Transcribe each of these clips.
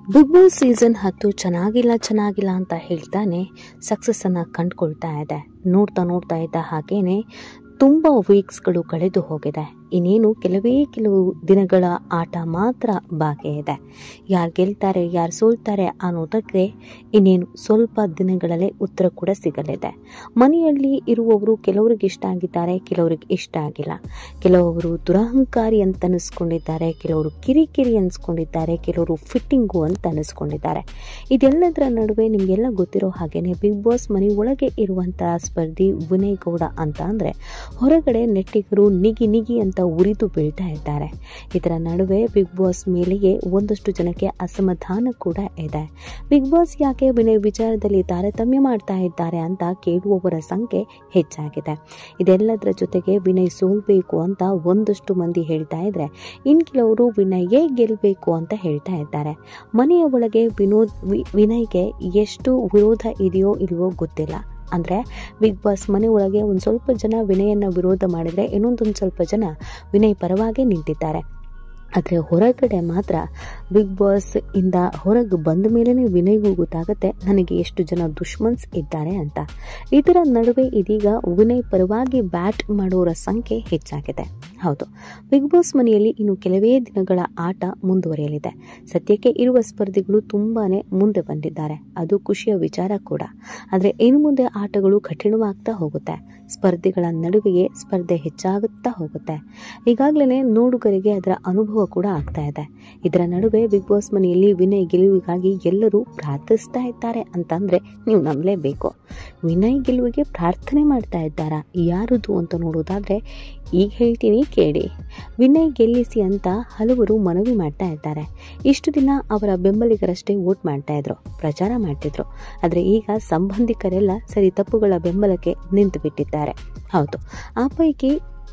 big boss season ಹತ್ತು ಚೆನ್ನಾಗಿಲ್ಲ ಚೆನ್ನಾಗಿಲ್ಲ ಅಂತ ಹೇಳ್ತಾನೆ ಸಕ್ಸಸ್ಸನ್ನು ಕಂಡುಕೊಳ್ತಾ ಇದೆ ನೋಡ್ತಾ ನೋಡ್ತಾ ಇದ್ದ ಹಾಗೇನೆ ತುಂಬ ವೀಕ್ಸ್ಗಳು ಕಳೆದು ಹೋಗಿದೆ ಇನ್ನೇನು ಕೆಲವೇ ಕೆಲವು ದಿನಗಳ ಆಟ ಮಾತ್ರ ಬಾಕಿ ಇದೆ ಯಾರು ಗೆಲ್ತಾರೆ ಯಾರು ಸೋಲ್ತಾರೆ ಅನ್ನೋದಕ್ಕೆ ಇನ್ನೇನು ಸ್ವಲ್ಪ ದಿನಗಳಲ್ಲೇ ಉತ್ತರ ಕೂಡ ಸಿಗಲಿದೆ ಮನೆಯಲ್ಲಿ ಇರುವವರು ಕೆಲವರಿಗೆ ಇಷ್ಟ ಆಗಿದ್ದಾರೆ ಕೆಲವರಿಗೆ ಇಷ್ಟ ಆಗಿಲ್ಲ ಕೆಲವರು ದುರಹಂಕಾರಿ ಅಂತ ಅನಿಸ್ಕೊಂಡಿದ್ದಾರೆ ಕೆಲವರು ಕಿರಿಕಿರಿ ಅನಿಸ್ಕೊಂಡಿದ್ದಾರೆ ಕೆಲವರು ಫಿಟ್ಟಿಂಗು ಅಂತ ಅನಿಸ್ಕೊಂಡಿದ್ದಾರೆ ಇದೆಲ್ಲದರ ನಡುವೆ ನಿಮಗೆಲ್ಲ ಗೊತ್ತಿರೋ ಹಾಗೇನೆ ಬಿಗ್ ಬಾಸ್ ಮನೆ ಒಳಗೆ ಇರುವಂತಹ ಸ್ಪರ್ಧಿ ವಿನಯ್ ಗೌಡ ಅಂತ ಅಂದರೆ ಹೊರಗಡೆ ನೆಟ್ಟಿಗರು ನಿಗಿ ನಿಗಿ ಅಂತ ಉರಿದು ಬೀಳ್ತಾ ಇದ್ದಾರೆ ಇದರ ನಡುವೆ ಬಿಗ್ ಬಾಸ್ ಮೇಲೆಯೇ ಒಂದಷ್ಟು ಜನಕ್ಕೆ ಅಸಮಾಧಾನ ಕೂಡ ಇದೆ ಬಿಗ್ ಬಾಸ್ ಯಾಕೆ ವಿನಯ್ ವಿಚಾರದಲ್ಲಿ ತಾರತಮ್ಯ ಮಾಡ್ತಾ ಇದ್ದಾರೆ ಅಂತ ಕೇಳುವವರ ಸಂಖ್ಯೆ ಹೆಚ್ಚಾಗಿದೆ ಇದೆಲ್ಲದರ ಜೊತೆಗೆ ವಿನಯ್ ಸೋಲ್ಬೇಕು ಅಂತ ಒಂದಷ್ಟು ಮಂದಿ ಹೇಳ್ತಾ ಇದ್ರೆ ಇನ್ ಕೆಲವರು ವಿನಯ್ಯೇ ಗೆಲ್ಲಬೇಕು ಅಂತ ಹೇಳ್ತಾ ಇದ್ದಾರೆ ಮನೆಯ ಒಳಗೆ ವಿನೋದ್ ವಿ- ವಿನಯ್ಗೆ ಎಷ್ಟು ವಿರೋಧ ಇದೆಯೋ ಇಲ್ವೋ ಗೊತ್ತಿಲ್ಲ ಅಂದರೆ ಬಿಗ್ ಬಾಸ್ ಮನೆ ಒಳಗೆ ಒಂದು ಸ್ವಲ್ಪ ಜನ ವಿನಯನ್ನ ವಿರೋಧ ಮಾಡಿದರೆ ಇನ್ನೊಂದೊಂದು ಸ್ವಲ್ಪ ಜನ ವಿನಯ್ ಪರವಾಗೇ ನಿಂತಿದ್ದಾರೆ ಆದರೆ ಹೊರಗಡೆ ಮಾತ್ರ ಬಿಗ್ ಬಾಸ್ ಇಂದ ಹೊರಗೆ ಬಂದ ಮೇಲೇ ವಿನಯ್ಗೂ ಗೊತ್ತಾಗುತ್ತೆ ನನಗೆ ಎಷ್ಟು ಜನ ದುಶ್ಮನ್ಸ್ ಇದ್ದಾರೆ ಅಂತ ಇದರ ನಡುವೆ ಇದೀಗ ವಿನಯ್ ಪರವಾಗಿ ಬ್ಯಾಟ್ ಮಾಡೋರ ಸಂಖ್ಯೆ ಹೆಚ್ಚಾಗಿದೆ ಹೌದು ಬಿಗ್ ಬಾಸ್ ಮನೆಯಲ್ಲಿ ಇನ್ನು ಕೆಲವೇ ದಿನಗಳ ಆಟ ಮುಂದುವರಿಯಲಿದೆ ಸದ್ಯಕ್ಕೆ ಇರುವ ಸ್ಪರ್ಧಿಗಳು ತುಂಬಾನೇ ಮುಂದೆ ಬಂದಿದ್ದಾರೆ ಅದು ಖುಷಿಯ ವಿಚಾರ ಕೂಡ ಆದರೆ ಇನ್ನು ಮುಂದೆ ಆಟಗಳು ಕಠಿಣವಾಗ್ತಾ ಹೋಗುತ್ತೆ ಸ್ಪರ್ಧಿಗಳ ನಡುವೆಯೇ ಸ್ಪರ್ಧೆ ಹೆಚ್ಚಾಗುತ್ತಾ ಹೋಗುತ್ತೆ ಈಗಾಗಲೇ ನೋಡುಗರಿಗೆ ಅದರ ಅನುಭವ ಕೂಡ ಆಗ್ತಾ ಇದೆ ಇದರ ನಡುವೆ ಬಿಗ್ ಬಾಸ್ ಮನೆಯಲ್ಲಿ ವಿನಯ್ ಗೆಲುವಿಗಾಗಿ ಎಲ್ಲರೂ ಪ್ರಾರ್ಥಿಸ್ತಾ ಇದ್ದಾರೆ ಅಂತಂದ್ರೆ ನೀವು ನಂಬಲೇಬೇಕು ವಿನಯ್ ಗೆಲುವಿಗೆ ಪ್ರಾರ್ಥನೆ ಮಾಡ್ತಾ ಇದ್ದಾರಾ ಯಾರದು ಅಂತ ನೋಡೋದಾದ್ರೆ ಈಗ ಹೇಳ್ತೀನಿ ಕೇಳಿ ವಿನಯ್ ಗೆಲ್ಲಿಸಿ ಅಂತ ಹಲವರು ಮನವಿ ಮಾಡ್ತಾ ಇದ್ದಾರೆ ಇಷ್ಟು ದಿನ ಅವರ ಬೆಂಬಲಿಗರಷ್ಟೇ ವೋಟ್ ಮಾಡ್ತಾ ಇದ್ರು ಪ್ರಚಾರ ಮಾಡ್ತಿದ್ರು ಆದರೆ ಈಗ ಸಂಬಂಧಿಕರೆಲ್ಲ ಸರಿ ತಪ್ಪುಗಳ ಬೆಂಬಲಕ್ಕೆ ನಿಂತು ಬಿಟ್ಟಿದ್ದಾರೆ ಹೌದು ಆ ಪೈಕಿ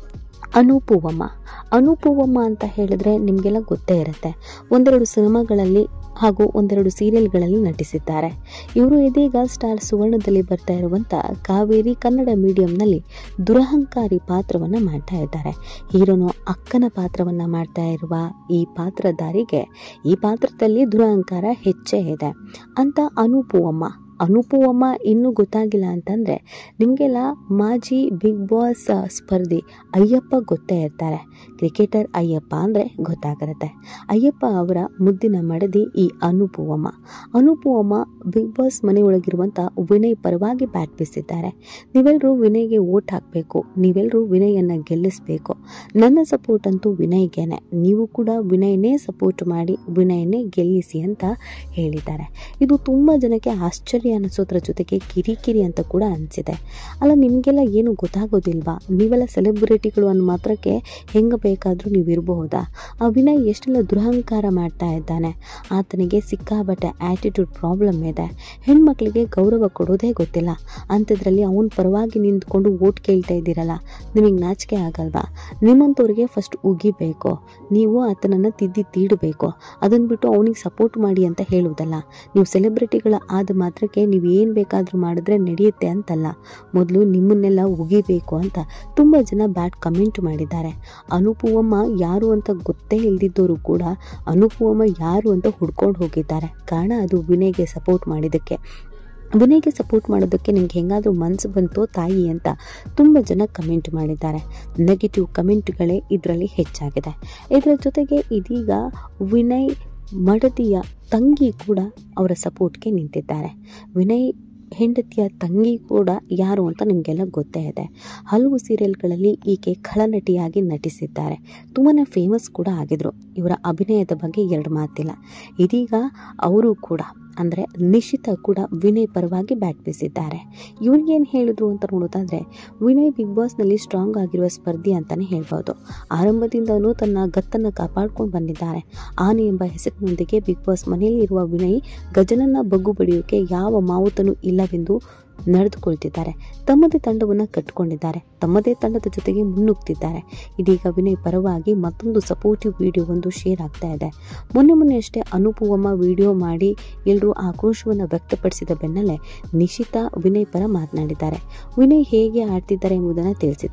ಅನುಪೂವಮ್ಮ ಅನುಪೂವಮ್ಮ ಅಂತ ಹೇಳಿದ್ರೆ ನಿಮಗೆಲ್ಲ ಗೊತ್ತೇ ಇರುತ್ತೆ ಒಂದೆರಡು ಸಿನಿಮಾಗಳಲ್ಲಿ ಹಾಗೂ ಒಂದೆರಡು ಸೀರಿಯಲ್ಗಳಲ್ಲಿ ನಟಿಸಿದ್ದಾರೆ ಇವರು ಇದೀಗ ಸ್ಟಾರ್ ಸುವರ್ಣದಲ್ಲಿ ಬರ್ತಾ ಇರುವಂತ ಕಾವೇರಿ ಕನ್ನಡ ಮೀಡಿಯಂನಲ್ಲಿ ದುರಹಂಕಾರಿ ಪಾತ್ರವನ್ನ ಮಾಡ್ತಾ ಇದ್ದಾರೆ ಹೀರೋನು ಅಕ್ಕನ ಪಾತ್ರವನ್ನ ಮಾಡ್ತಾ ಇರುವ ಈ ಪಾತ್ರಧಾರಿಗೆ ಈ ಪಾತ್ರದಲ್ಲಿ ದುರಹಂಕಾರ ಹೆಚ್ಚೇ ಇದೆ ಅಂತ ಅನುಪೂವಮ್ಮ ಅನುಪೂವಮ್ಮ ಇನ್ನೂ ಗೊತ್ತಾಗಿಲ್ಲ ಅಂತಂದರೆ ನಿಮಗೆಲ್ಲ ಮಾಜಿ ಬಿಗ್ ಬಾಸ್ ಸ್ಪರ್ಧಿ ಅಯ್ಯಪ್ಪ ಗೊತ್ತೇ ಇರ್ತಾರೆ ಕ್ರಿಕೆಟರ್ ಅಯ್ಯಪ್ಪ ಅಂದರೆ ಗೊತ್ತಾಗಿರುತ್ತೆ ಅಯ್ಯಪ್ಪ ಅವರ ಮುದ್ದಿನ ಮಡದಿ ಈ ಅನುಪೂವಮ್ಮ ಅನುಪೂವಮ್ಮ ಬಿಗ್ ಬಾಸ್ ಮನೆಯೊಳಗಿರುವಂಥ ವಿನಯ್ ಪರವಾಗಿ ಬ್ಯಾಟ್ ಬೀಸಿದ್ದಾರೆ ನೀವೆಲ್ಲರೂ ವಿನಯ್ಗೆ ವೋಟ್ ಹಾಕಬೇಕು ನೀವೆಲ್ಲರೂ ವಿನಯನ್ನ ಗೆಲ್ಲಿಸಬೇಕು ನನ್ನ ಸಪೋರ್ಟ್ ಅಂತೂ ವಿನಯ್ಗೆನೆ ನೀವು ಕೂಡ ವಿನಯನೇ ಸಪೋರ್ಟ್ ಮಾಡಿ ವಿನಯನೇ ಗೆಲ್ಲಿಸಿ ಅಂತ ಹೇಳಿದ್ದಾರೆ ಇದು ತುಂಬ ಜನಕ್ಕೆ ಆಶ್ಚರ್ಯ ಅನಿಸೋದ್ರ ಜೊತೆಗೆ ಕಿರಿಕಿರಿ ಅಂತ ಕೂಡ ಅನಿಸಿದೆ ಅಲ್ಲ ನಿಮಗೆಲ್ಲ ಏನು ಗೊತ್ತಾಗೋದಿಲ್ವಾ ನೀವೆಲ್ಲ ಸೆಲೆಬ್ರಿಟಿಗಳು ಅನ್ನೋ ಮಾತ್ರಕ್ಕೆ ಹೆಂಗೆ ಬೇಕಾದರೂ ನೀವು ಇರಬಹುದಾ ಆ ವಿನಯ್ ಎಷ್ಟೆಲ್ಲ ದುರಹಂಕಾರ ಮಾಡ್ತಾ ಇದ್ದಾನೆ ಆತನಿಗೆ ಸಿಕ್ಕಾಬಟ್ಟೆ ಆ್ಯಟಿಟ್ಯೂಡ್ ಪ್ರಾಬ್ಲಮ್ ಇದೆ ಹೆಣ್ಮಕ್ಳಿಗೆ ಗೌರವ ಕೊಡೋದೇ ಗೊತ್ತಿಲ್ಲ ಅಂಥದ್ರಲ್ಲಿ ಅವನ ಪರವಾಗಿ ನಿಂತ್ಕೊಂಡು ಓಟ್ ಕೇಳ್ತಾ ಇದ್ದೀರಲ್ಲ ನಿಮಗೆ ನಾಚಿಕೆ ಆಗಲ್ವಾ ನಿಮ್ಮಂಥವ್ರಿಗೆ ಫಸ್ಟ್ ಉಗಿಬೇಕು ನೀವು ಆತನನ್ನು ತಿದ್ದಿ ತೀಡಬೇಕು ಅದನ್ನು ಬಿಟ್ಟು ಅವನಿಗೆ ಸಪೋರ್ಟ್ ಮಾಡಿ ಅಂತ ಹೇಳುವುದಲ್ಲ ನೀವು ಸೆಲೆಬ್ರಿಟಿಗಳ ಆದ ಮಾತ್ರಕ್ಕೆ ನೀವು ಏನು ಬೇಕಾದರೂ ಮಾಡಿದ್ರೆ ನಡೆಯುತ್ತೆ ಅಂತಲ್ಲ ಮೊದಲು ನಿಮ್ಮನ್ನೆಲ್ಲ ಉಗಿಬೇಕು ಅಂತ ತುಂಬ ಜನ ಬ್ಯಾಡ್ ಕಮೆಂಟ್ ಮಾಡಿದ್ದಾರೆ ಅನುಪೂವಮ್ಮ ಯಾರು ಅಂತ ಗೊತ್ತೇ ಇಲ್ದಿದ್ದವರು ಕೂಡ ಅನುಪೂವಮ್ಮ ಯಾರು ಅಂತ ಹುಡ್ಕೊಂಡು ಹೋಗಿದ್ದಾರೆ ಕಾರಣ ಅದು ವಿನಯ್ಗೆ ಸಪೋರ್ಟ್ ಮಾಡಿದ್ದಕ್ಕೆ ವಿನಯ್ಗೆ ಸಪೋರ್ಟ್ ಮಾಡೋದಕ್ಕೆ ನಿಮ್ಗೆ ಹೆಂಗಾದರೂ ಮನಸ್ಸು ಬಂತೋ ತಾಯಿ ಅಂತ ತುಂಬ ಜನ ಕಮೆಂಟ್ ಮಾಡಿದ್ದಾರೆ ನೆಗೆಟಿವ್ ಕಮೆಂಟ್ಗಳೇ ಇದರಲ್ಲಿ ಹೆಚ್ಚಾಗಿದೆ ಇದರ ಜೊತೆಗೆ ಇದೀಗ ವಿನಯ್ ಮಡದಿಯ ತಂಗಿ ಕೂಡ ಅವರ ಸಪೋರ್ಟ್ಗೆ ನಿಂತಿದ್ದಾರೆ ವಿನಯ್ ಹೆಂಡತಿಯ ತಂಗಿ ಕೂಡ ಯಾರು ಅಂತ ನಿಮಗೆಲ್ಲ ಗೊತ್ತೇ ಇದೆ ಹಲವು ಸೀರಿಯಲ್ಗಳಲ್ಲಿ ಈಕೆ ಖಳನಟಿಯಾಗಿ ನಟಿಸಿದ್ದಾರೆ ತುಂಬಾ ಫೇಮಸ್ ಕೂಡ ಆಗಿದ್ರು ಇವರ ಅಭಿನಯದ ಬಗ್ಗೆ ಎರಡು ಮಾತಿಲ್ಲ ಇದೀಗ ಅವರು ಕೂಡ ಅಂದರೆ ನಿಶಿತ ಕೂಡ ವಿನಯ್ ಪರವಾಗಿ ಬ್ಯಾಟ್ ಬೀಸಿದ್ದಾರೆ ಇವ್ರಿಗೇನು ಹೇಳಿದ್ರು ಅಂತ ನೋಡೋದಾದ್ರೆ ವಿನಯ್ ಬಿಗ್ ಬಾಸ್ನಲ್ಲಿ ಸ್ಟ್ರಾಂಗ್ ಆಗಿರುವ ಸ್ಪರ್ಧಿ ಅಂತಲೇ ಹೇಳ್ಬೋದು ಆರಂಭದಿಂದಲೂ ತನ್ನ ಗತ್ತನ್ನು ಕಾಪಾಡ್ಕೊಂಡು ಬಂದಿದ್ದಾರೆ ಆನೆ ಎಂಬ ಹೆಸರಿನೊಂದಿಗೆ ಬಿಗ್ ಬಾಸ್ ಮನೆಯಲ್ಲಿ ಇರುವ ವಿನಯ್ ಗಜನನ್ನ ಬಗ್ಗು ಬಡಿಯೋಕೆ ಯಾವ ಮಾವುತನೂ ಇಲ್ಲವೆಂದು ನಡೆದುಕೊಳ್ತಿದ್ದಾರೆ ತಮ್ಮದೇ ತಂಡವನ್ನು ಕಟ್ಟಿಕೊಂಡಿದ್ದಾರೆ ತಮ್ಮದೇ ತಂಡದ ಜೊತೆಗೆ ಮುನ್ನುಗ್ತಿದ್ದಾರೆ ಇದೀಗ ವಿನಯ್ ಪರವಾಗಿ ಮತ್ತೊಂದು ಸಪೋರ್ಟಿವ್ ವಿಡಿಯೋ ಒಂದು ಶೇರ್ ಆಗ್ತಾ ಇದೆ ಮೊನ್ನೆ ಮೊನ್ನೆ ಅಷ್ಟೇ ಅನುಪೂವಮ್ಮ ವಿಡಿಯೋ ಮಾಡಿ ಎಲ್ಲರೂ ಆಕ್ರೋಶವನ್ನು ವ್ಯಕ್ತಪಡಿಸಿದ ಬೆನ್ನಲ್ಲೇ ನಿಶಿತಾ ವಿನಯ್ ಪರ ಮಾತನಾಡಿದ್ದಾರೆ ವಿನಯ್ ಹೇಗೆ ಆಡ್ತಿದ್ದಾರೆ ಎಂಬುದನ್ನು ತಿಳಿಸಿದ್ದಾರೆ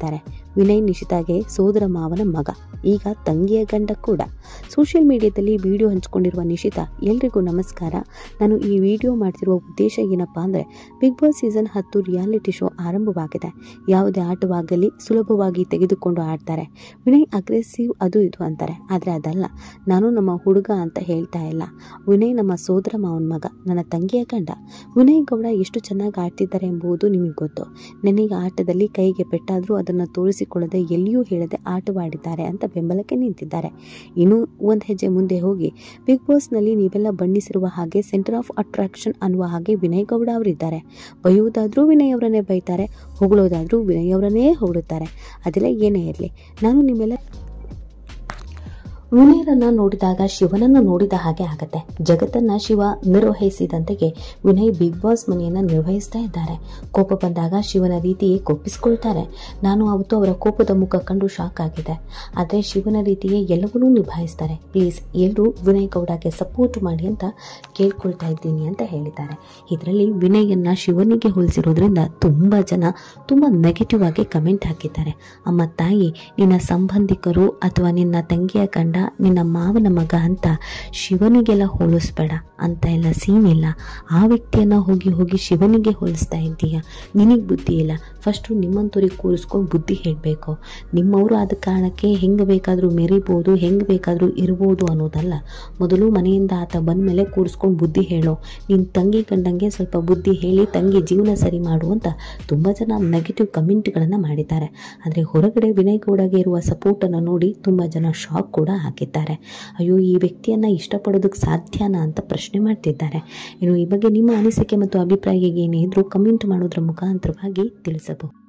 ವಿನಯ್ ನಿಶಿತಾಗೆ ಸೋದರ ಮಾವನ ಮಗ ಈಗ ತಂಗಿಯ ಗಂಡ ಕೂಡ ಸೋಷಿಯಲ್ ಮೀಡಿಯಾದಲ್ಲಿ ವಿಡಿಯೋ ಹಂಚಿಕೊಂಡಿರುವ ನಿಶಿತಾ ಎಲ್ರಿಗೂ ನಮಸ್ಕಾರ ನಾನು ಈ ವಿಡಿಯೋ ಮಾಡ್ತಿರುವ ಉದ್ದೇಶ ಏನಪ್ಪಾ ಅಂದರೆ ಬಿಗ್ ಬಾಸ್ ಸೀಸನ್ ಹತ್ತು ರಿಯಾಲಿಟಿ ಶೋ ಆರಂಭವಾಗಿದೆ ಯಾವುದೇ ಆಟವಾಗಲಿ ಸುಲಭವಾಗಿ ತೆಗೆದುಕೊಂಡು ಆಡ್ತಾರೆ ವಿನಯ್ ಅಗ್ರೆಸಿವ್ ಅದು ಇದು ಅಂತಾರೆ ಆದರೆ ಅದಲ್ಲ ನಾನು ನಮ್ಮ ಹುಡುಗ ಅಂತ ಹೇಳ್ತಾ ಇಲ್ಲ ವಿನಯ್ ನಮ್ಮ ಸೋದರ ಮಾವನ ಮಗ ನನ್ನ ತಂಗಿಯ ಗಂಡ ವಿನಯ್ ಗೌಡ ಎಷ್ಟು ಚೆನ್ನಾಗಿ ಆಡ್ತಿದ್ದಾರೆ ಎಂಬುದು ನಿಮಗೆ ಗೊತ್ತು ನನಗೆ ಆಟದಲ್ಲಿ ಕೈಗೆ ಪೆಟ್ಟಾದರೂ ಅದನ್ನು ತೋರಿಸಿಕೊಳ್ಳದೆ ಎಲ್ಲಿಯೂ ಹೇಳದೆ ಆಟವಾಡಿದ್ದಾರೆ ಅಂತ ಬೆಂಬಲಕ್ಕೆ ನಿಂತಿದ್ದಾರೆ ಇನ್ನು ಒಂದು ಹೆಜ್ಜೆ ಮುಂದೆ ಹೋಗಿ ಬಿಗ್ ಬಾಸ್ನಲ್ಲಿ ನೀವೆಲ್ಲ ಬಣ್ಣಿಸಿರುವ ಹಾಗೆ ಸೆಂಟರ್ ಆಫ್ ಅಟ್ರಾಕ್ಷನ್ ಅನ್ನುವ ಹಾಗೆ ವಿನಯ್ ಗೌಡ ಅವರಿದ್ದಾರೆ ಬೈಯುವುದಾದ್ರೂ ವಿನಯ್ ಅವರನ್ನೇ ಬೈತಾರೆ ಹೊಗಳೋದಾದ್ರೂ ವಿನಯ್ ಅವರನ್ನೇ ಹೊಗಳುತ್ತಾರೆ ಅದೆಲ್ಲ ಏನೇ ಇರಲಿ ನಾನು ನಿಮ್ಮೆಲ್ಲ ವಿನಯರನ್ನ ನೋಡಿದಾಗ ಶಿವನನ್ನು ನೋಡಿದ ಹಾಗೆ ಆಗತ್ತೆ ಜಗತ್ತನ್ನ ಶಿವ ನಿರ್ವಹಿಸಿದಂತೆಯೇ ವಿನಯ್ ಬಿಗ್ ಬಾಸ್ ಮನೆಯನ್ನ ನಿರ್ವಹಿಸ್ತಾ ಇದ್ದಾರೆ ಕೋಪ ಬಂದಾಗ ಶಿವನ ರೀತಿಯೇ ಕೋಪಿಸ್ಕೊಳ್ತಾರೆ ನಾನು ಅವತ್ತು ಅವರ ಕೋಪದ ಮುಖ ಕಂಡು ಶಾಕ್ ಆಗಿದೆ ಆದರೆ ಶಿವನ ರೀತಿಯೇ ಎಲ್ಲವನ್ನೂ ನಿಭಾಯಿಸ್ತಾರೆ ಪ್ಲೀಸ್ ಎಲ್ಲರೂ ವಿನಯ್ ಗೌಡಗೆ ಸಪೋರ್ಟ್ ಮಾಡಿ ಅಂತ ಕೇಳ್ಕೊಳ್ತಾ ಇದ್ದೀನಿ ಅಂತ ಹೇಳಿದ್ದಾರೆ ಇದರಲ್ಲಿ ವಿನಯನ್ನ ಶಿವನಿಗೆ ಹೋಲಿಸಿರೋದ್ರಿಂದ ತುಂಬ ಜನ ತುಂಬ ನೆಗೆಟಿವ್ ಆಗಿ ಕಮೆಂಟ್ ಹಾಕಿದ್ದಾರೆ ಅಮ್ಮ ತಾಯಿ ನಿನ್ನ ಸಂಬಂಧಿಕರು ಅಥವಾ ನಿನ್ನ ತಂಗಿಯ ಗಂಡ ನಿನ್ನ ಮಾವನ ಮಗ ಅಂತ ಶಿವನಿಗೆಲ್ಲ ಹೋಲಿಸ್ಬೇಡ ಅಂತ ಎಲ್ಲ ಸೀನ್ ಇಲ್ಲ ಆ ವ್ಯಕ್ತಿಯನ್ನು ಹೋಗಿ ಹೋಗಿ ಶಿವನಿಗೆ ಹೋಲಿಸ್ತಾ ಇದ್ದೀಯ ನಿನಗೆ ಬುದ್ಧಿ ಇಲ್ಲ ಫಸ್ಟು ನಿಮ್ಮಂತವ್ರಿಗೆ ಕೂರಿಸ್ಕೊಂಡು ಬುದ್ಧಿ ಹೇಳಬೇಕು ನಿಮ್ಮವರು ಆದ ಕಾರಣಕ್ಕೆ ಹೆಂಗೆ ಬೇಕಾದರೂ ಮೆರಿಬೋದು ಹೆಂಗೆ ಬೇಕಾದರೂ ಇರ್ಬೋದು ಅನ್ನೋದಲ್ಲ ಮೊದಲು ಮನೆಯಿಂದ ಆತ ಬಂದ ಮೇಲೆ ಕೂರಿಸ್ಕೊಂಡು ಬುದ್ಧಿ ಹೇಳೋ ನಿನ್ನ ತಂಗಿ ಕಂಡಂಗೆ ಸ್ವಲ್ಪ ಬುದ್ಧಿ ಹೇಳಿ ತಂಗಿ ಜೀವನ ಸರಿ ಮಾಡು ಅಂತ ತುಂಬ ಜನ ನೆಗೆಟಿವ್ ಕಮೆಂಟ್ಗಳನ್ನು ಮಾಡಿದ್ದಾರೆ ಆದರೆ ಹೊರಗಡೆ ವಿನಯ್ ಗೌಡಗೆ ಇರುವ ಸಪೋರ್ಟನ್ನು ನೋಡಿ ತುಂಬ ಜನ ಶಾಕ್ ಕೂಡ ಹಾಕಿದ್ದಾರೆ ಅಯ್ಯೋ ಈ ವ್ಯಕ್ತಿಯನ್ನು ಇಷ್ಟಪಡೋದಕ್ಕೆ ಸಾಧ್ಯನಾ ಅಂತ ಪ್ರಶ್ನೆ ಮಾಡ್ತಿದ್ದಾರೆ ಇನ್ನು ಈ ಬಗ್ಗೆ ನಿಮ್ಮ ಅನಿಸಿಕೆ ಮತ್ತು ಅಭಿಪ್ರಾಯ ಏನೇ ಇದ್ರೂ ಕಮೆಂಟ್ ಮಾಡೋದ್ರ ಮುಖಾಂತರವಾಗಿ ತಿಳಿಸಬಹುದು